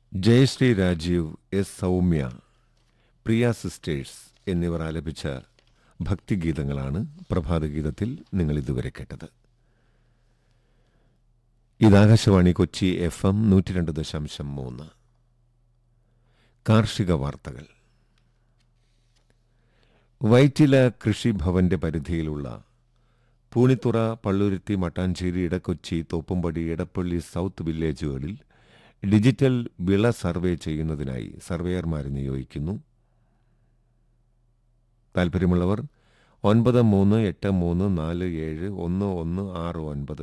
Jayashree Rajeev S Soumya Priya sisters എന്നിവർ ആലപിച്ച ഭക്തിഗീതങ്ങളാണ് പ്രഭാതഗീതത്തിൽ നിങ്ങൾ ഇതുവരെ കേട്ടത് ഇതാകാശവാണി കൊച്ചി എഫ് എം നൂറ്റി രണ്ട് ദശാംശം മൂന്ന് കാർഷിക വാർത്തകൾ വൈറ്റില കൃഷിഭവന്റെ പരിധിയിലുള്ള പൂണിത്തുറ പള്ളുരുത്തി മട്ടാഞ്ചേരി ഇടക്കൊച്ചി തോപ്പുംപടി എടപ്പള്ളി സൗത്ത് വില്ലേജുകളിൽ ഡിജിറ്റൽ വിള സർവേ ചെയ്യുന്നതിനായി സർവേയർമാരെ നിയോഗിക്കുന്നു താൽപ്പര്യമുള്ളവർ ഒൻപത് മൂന്ന് എട്ട് മൂന്ന് നാല് ഏഴ് ഒന്ന് ഒന്ന് ആറ് ഒൻപത്